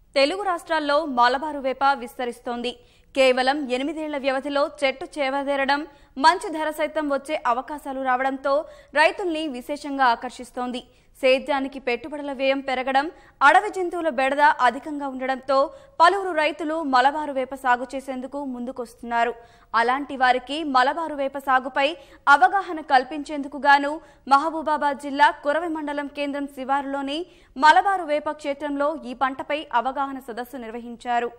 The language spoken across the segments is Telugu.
తెలుగు రాష్ట్రాల్లో మలబారు వేప విస్తరిస్తోంది కేవలం ఎనిమిదేళ్ల వ్యవధిలో చెట్టు చేవదేరడం మంచి ధర సైతం వచ్చే అవకాశాలు రావడంతో రైతుల్ని విశేషంగా ఆకర్షిస్తోంది సేద్యానికి పెట్టుబడుల వ్యయం పెరగడం అడవి జంతువుల బెడద అధికంగా ఉండడంతో పలువురు రైతులు మలబారు వేప సాగు చేసేందుకు ముందుకొస్తున్నారు అలాంటి వారికి మలబారు వేప సాగుపై అవగాహన కల్పించేందుకు గాను మహబూబాబాద్ జిల్లా కురవి మండలం కేంద్రం శివారులోని మలబారు వేప క్షేత్రంలో ఈ పంటపై అవగాహన సదస్సు నిర్వహించారు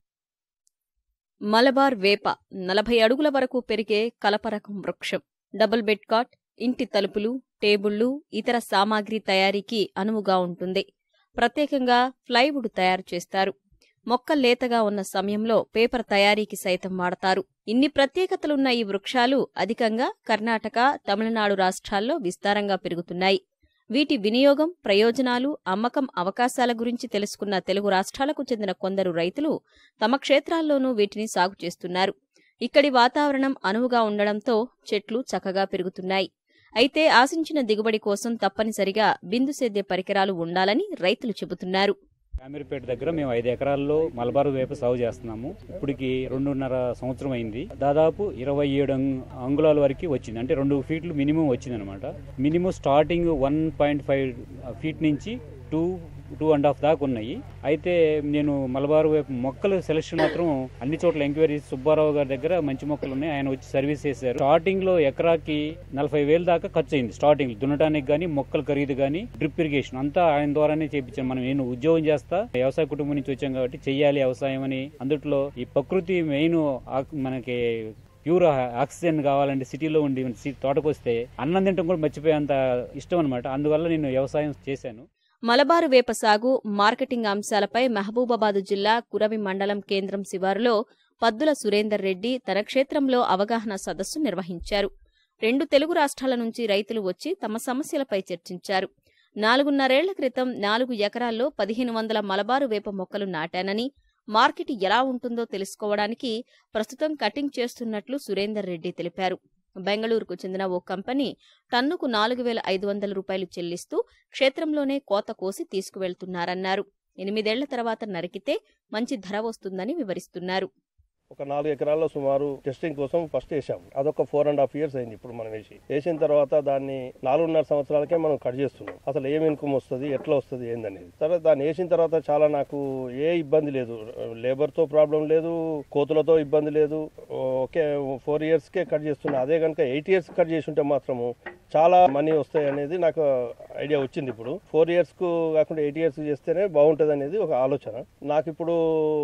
మలబార్ వేప నలభై అడుగుల వరకు పెరిగే కలపరకం వృక్షం డబుల్ బెడ్ కాట్ ఇంటి తలుపులు టేబుళ్లు ఇతర సామాగ్రి తయారీకి అనువుగా ఉంటుంది ప్రత్యేకంగా ప్లైవుడ్ తయారు చేస్తారు మొక్క లేతగా ఉన్న సమయంలో పేపర్ తయారీకి సైతం వాడతారు ఇన్ని ప్రత్యేకతలున్న ఈ వృక్షాలు అధికంగా కర్ణాటక తమిళనాడు రాష్ట్రాల్లో విస్తారంగా పెరుగుతున్నాయి వీటి వినియోగం ప్రయోజనాలు అమ్మకం అవకాశాల గురించి తెలుసుకున్న తెలుగు రాష్ట్రాలకు చెందిన కొందరు రైతులు తమ క్షేత్రాల్లోనూ వీటిని సాగు చేస్తున్నారు ఇక్కడి వాతావరణం అనువుగా ఉండడంతో చెట్లు చక్కగా పెరుగుతున్నాయి అయితే ఆశించిన దిగుబడి కోసం తప్పనిసరిగా బిందు సేద్య పరికరాలు ఉండాలని రైతులు చెబుతున్నారు కామీర్పేట దగ్గర మేము ఐదు ఎకరాల్లో మలబారు వేప సాగు చేస్తున్నాము ఇప్పటికి రెండున్నర సంవత్సరం అయింది దాదాపు ఇరవై ఏడు అంగుళాల వరకు వచ్చింది అంటే రెండు ఫీట్లు మినిమం వచ్చింది అనమాట minimum starting one point five feet నుంచి టూ టూ అండ్ హాఫ్ దాకా ఉన్నాయి అయితే నేను మలబారు వైపు మొక్కలు సెలెక్షన్ మాత్రం అన్ని చోట్ల ఎంక్వైరీ సుబ్బారావు గారి దగ్గర మంచి మొక్కలు ఉన్నాయి ఆయన వచ్చి సర్వీస్ చేశారు స్టార్టింగ్ లో ఎకరాకి నలభై వేలు దాకా ఖర్చు అయింది స్టార్టింగ్ దున్నటానికి కానీ మొక్కలు ఖరీదు కానీ డ్రిప్ ఇరిగేషన్ అంతా ఆయన ద్వారానే చేయించాను మనం నేను ఉద్యోగం చేస్తా వ్యవసాయ కుటుంబం నుంచి వచ్చాం కాబట్టి చెయ్యాలి వ్యవసాయం అని అందుట్లో ఈ ప్రకృతి మెయిన్ మనకి ప్యూర్ ఆక్సిజన్ కావాలంటే సిటీలో ఉండి సి- తోటకు వస్తే అన్నం తింటాం కూడా మర్చిపోయేంత ఇష్టం అనమాట అందువల్ల నేను వ్యవసాయం చేశాను మలబారు వేప సాగు మార్కెటింగ్ అంశాలపై మహబూబాబాదు జిల్లా కురవి మండలం కేంద్రం శివారులో పద్దుల సురేందర్ రెడ్డి తన క్షేత్రంలో అవగాహన సదస్సు నిర్వహించారు రెండు తెలుగు రాష్ట్రాల నుంచి రైతులు వచ్చి తమ సమస్యలపై చర్చించారు నాలుగున్నరేళ్ల క్రితం నాలుగు ఎకరాల్లో పదిహేను వందల మలబారు వేప మొక్కలు నాటానని మార్కెట్ ఎలా ఉంటుందో తెలుసుకోవడానికి ప్రస్తుతం కటింగ్ చేస్తున్నట్లు సురేందర్ రెడ్డి తెలిపారు బెంగళూరుకు చెందిన ఓ కంపెనీ టన్నుకు నాలుగు వేల ఐదు వందల రూపాయలు చెల్లిస్తూ క్షేత్రంలోనే కోత కోసి తీసుకువెళ్తున్నారన్నారు ఎనిమిదేళ్ల తర్వాత నరికితే మంచి ధర వస్తుందని వివరిస్తున్నారు ఒక నాలుగు ఎకరాల్లో సుమారు టెస్టింగ్ కోసం ఫస్ట్ వేసాము అదొక ఫోర్ అండ్ హాఫ్ ఇయర్స్ అయింది ఇప్పుడు మనం వేసి వేసిన తర్వాత దాన్ని నాలుగున్నర సంవత్సరాలకే మనం కట్ చేస్తున్నాం అసలు ఏం ఇన్కమ్ వస్తుంది ఎట్లా వస్తుంది ఏందనేది తర్వాత దాన్ని వేసిన తర్వాత చాలా నాకు ఏ ఇబ్బంది లేదు లేబర్తో ప్రాబ్లం లేదు కోతులతో ఇబ్బంది లేదు ఓకే ఫోర్ ఇయర్స్కే కట్ చేస్తున్నా అదే కనుక ఎయిట్ ఇయర్స్ కట్ చేసి ఉంటే మాత్రము చాలా మనీ వస్తాయి అనేది నాకు ఐడియా వచ్చింది ఇప్పుడు ఫోర్ ఇయర్స్ కు కాకుండా ఎయిట్ ఇయర్స్ చేస్తేనే బాగుంటుంది అనేది ఒక ఆలోచన నాకు ఇప్పుడు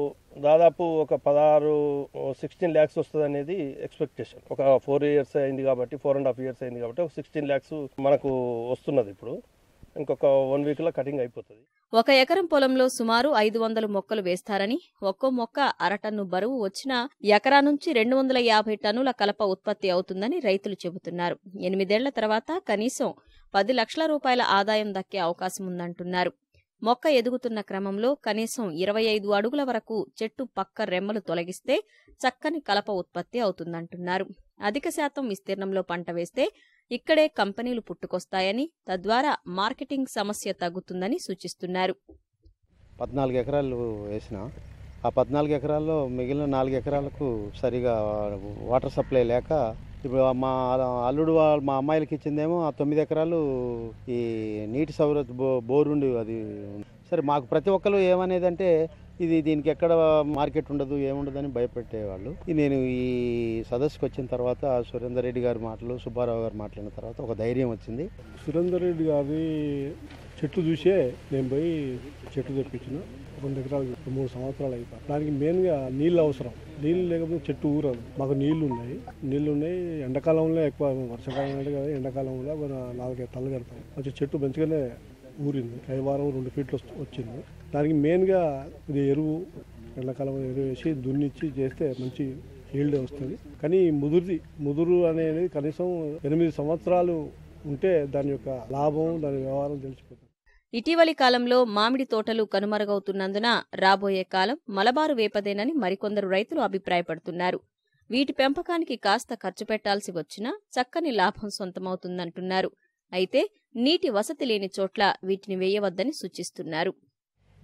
దాదాపు ఒక పదహారు సిక్స్టీన్ ల్యాక్స్ వస్తుంది అనేది ఎక్స్పెక్టేషన్ ఒక ఫోర్ ఇయర్స్ అయింది కాబట్టి ఫోర్ అండ్ హాఫ్ ఇయర్స్ అయింది కాబట్టి ఒక సిక్స్టీన్ ల్యాక్స్ మనకు వస్తున్నది ఇప్పుడు ఇంకొక వన్ వీక్ లో కటింగ్ అయిపోతుంది ఒక ఎకరం పొలంలో సుమారు ఐదు వందలు మొక్కలు వేస్తారని ఒక్కో మొక్క అరటన్ను బరువు వచ్చినా ఎకరా నుంచి రెండు వందల యాభై టన్నుల కలప ఉత్పత్తి అవుతుందని రైతులు చెబుతున్నారు ఎనిమిదేళ్ల తర్వాత కనీసం పది లక్షల రూపాయల ఆదాయం దక్కే అవకాశం ఉందంటున్నారు మొక్క ఎదుగుతున్న క్రమంలో కనీసం ఇరవై ఐదు అడుగుల వరకు చెట్టు పక్క రెమ్మలు తొలగిస్తే చక్కని కలప ఉత్పత్తి అవుతుందంటున్నారు అధిక శాతం విస్తీర్ణంలో పంట వేస్తే ఇక్కడే కంపెనీలు పుట్టుకొస్తాయని తద్వారా మార్కెటింగ్ సమస్య తగ్గుతుందని సూచిస్తున్నారు పద్నాలుగు ఎకరాలు వేసిన ఆ పద్నాలుగు ఎకరాల్లో మిగిలిన నాలుగు ఎకరాలకు సరిగా వాటర్ సప్లై లేక ఇప్పుడు మా అల్లుడు వాళ్ళ మా అమ్మాయిలకి ఇచ్చిందేమో ఆ తొమ్మిది ఎకరాలు ఈ నీటి సౌరత్ బో బోరుండి అది సరే మాకు ప్రతి ఒక్కరు ఏమనేదంటే ఇది దీనికి ఎక్కడ మార్కెట్ ఉండదు ఏముండదని భయపెట్టేవాళ్ళు ఈ నేను ఈ సదస్సుకు వచ్చిన తర్వాత సురేందర్ రెడ్డి గారి మాటలు సుబ్బారావు గారు మాట్లాడిన తర్వాత ఒక ధైర్యం వచ్చింది సురేందర్ రెడ్డి గారి చెట్లు చూసే నేను పోయి చెట్లు తెప్పించిన రెండు ఎకరాలు మూడు సంవత్సరాలు అయిపోయి దానికి మెయిన్గా నీళ్ళు అవసరం నీళ్ళు లేకపోతే చెట్టు ఊరదు మాకు నీళ్లు ఉన్నాయి నీళ్లు ఉన్నాయి ఎండాకాలంలో ఎక్కువ వర్షాకాలం అంటే కదా ఎండాకాలంలో ఒక నాలుగైదు తల్లు కడతాం కొంచెం చెట్టు మంచిగానే ఊరింది పై వారం రెండు ఫీట్లు వస్తు- వచ్చింది దానికి మెయిన్గా ఇది ఎరువు ఎండాకాలం ఎరువు వేసి దున్నిచ్చి చేస్తే మంచి ఈల్డ్ వస్తుంది కానీ ఈ ముదురుది ముదురు అనేది కనీసం ఎనిమిది సంవత్సరాలు ఉంటే దాని యొక్క లాభం దాని వ్యవహారం తెలిసిపోతుంది ఇటీవలి కాలంలో మామిడి తోటలు కనుమరుగవుతున్నందున రాబోయే కాలం మలబారు వేపదేనని మరికొందరు రైతులు అభిప్రాయపడుతున్నారు వీటి పెంపకానికి కాస్త ఖర్చు పెట్టాల్సి వచ్చినా చక్కని లాభం సొంతమవుతుందంటున్నారు అయితే నీటి వసతి లేని చోట్ల వీటిని వేయవద్దని సూచిస్తున్నారు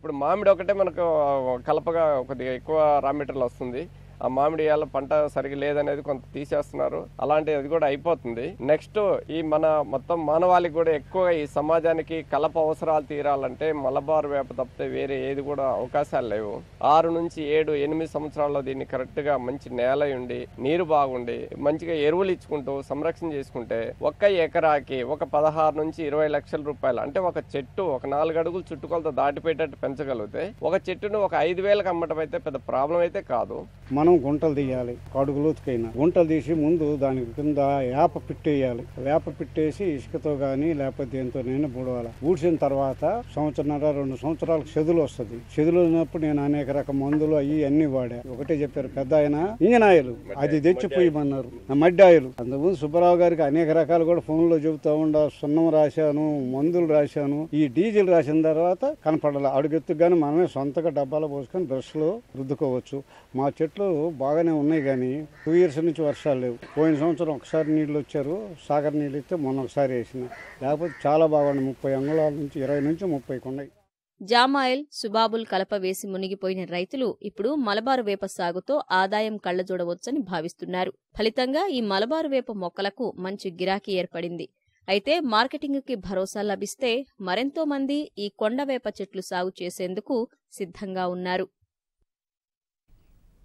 ఇప్పుడు మామిడి ఒకటే మనకు కలపగా కొద్దిగా ఎక్కువ రా మెటీరియల్ వస్తుంది ఆ మామిడి ఇవాళ పంట సరిగా లేదనేది కొంత తీసేస్తున్నారు అలాంటి అది కూడా అయిపోతుంది నెక్స్ట్ ఈ మన మొత్తం మానవాళికి కూడా ఎక్కువ ఈ సమాజానికి కలప అవసరాలు తీరాలంటే మలబార్ వేప తప్పితే వేరే ఏది కూడా అవకాశాలు లేవు ఆరు నుంచి ఏడు ఎనిమిది సంవత్సరాల్లో దీన్ని కరెక్ట్ గా మంచి నేల ఉండి నీరు బాగుండి మంచిగా ఎరువులు ఇచ్చుకుంటూ సంరక్షణ చేసుకుంటే ఒక్క ఎకరాకి ఒక పదహారు నుంచి ఇరవై లక్షల రూపాయలు అంటే ఒక చెట్టు ఒక నాలుగు అడుగులు చుట్టుకొలతో దాటిపోయేటట్టు పెంచగలిగితే ఒక చెట్టును ఒక ఐదు వేలకు అమ్మటం అయితే పెద్ద ప్రాబ్లం అయితే కాదు మనం గుంటలు తీయాలి కడుగు లోతుకైనా గుంటలు తీసి ముందు దాని కింద వేప పిట్టేయాలి వేప పిట్టేసి ఇసుకతో కానీ లేకపోతే దేంతోనైనా బుడవాలి బూడ్చిన తర్వాత సంవత్సరన్నర రెండు సంవత్సరాలకు చెదులు వస్తుంది చెదులు ఉన్నప్పుడు నేను అనేక రకం మందులు అవి అన్ని వాడా ఒకటే చెప్పారు పెద్ద ఆయన ఇంజన్ ఆయిల్ అది తెచ్చిపోయమన్నారు మడ్డి ఆయిల్ అంతకుముందు సుబ్బారావు గారికి అనేక రకాలు కూడా ఫోన్లో చెబుతా ఉండ సున్నం రాశాను మందులు రాశాను ఈ డీజిల్ రాసిన తర్వాత కనపడాలి అడుగెత్తుకు కానీ మనమే సొంతగా డబ్బాలో పోసుకొని బ్రష్లో రుద్దుకోవచ్చు మా చెట్లు బాగానే ఉన్నాయి కానీ టూ ఇయర్స్ నుంచి వర్షాలు లేవు పోయిన సంవత్సరం ఒకసారి నీళ్ళు వచ్చారు సాగర్ నీళ్ళు ఇస్తే మొన్న ఒకసారి వేసిన లేకపోతే చాలా బాగుంది ముప్పై అంగుళాల నుంచి ఇరవై నుంచి ముప్పై ఉన్నాయి జామాయిల్ సుబాబుల్ కలప వేసి మునిగిపోయిన రైతులు ఇప్పుడు మలబారు వేప సాగుతో ఆదాయం కళ్లజూడవచ్చని భావిస్తున్నారు ఫలితంగా ఈ మలబారు వేప మొక్కలకు మంచి గిరాకీ ఏర్పడింది అయితే మార్కెటింగ్కి భరోసా లభిస్తే మరెంతో మంది ఈ కొండవేప చెట్లు సాగు చేసేందుకు సిద్ధంగా ఉన్నారు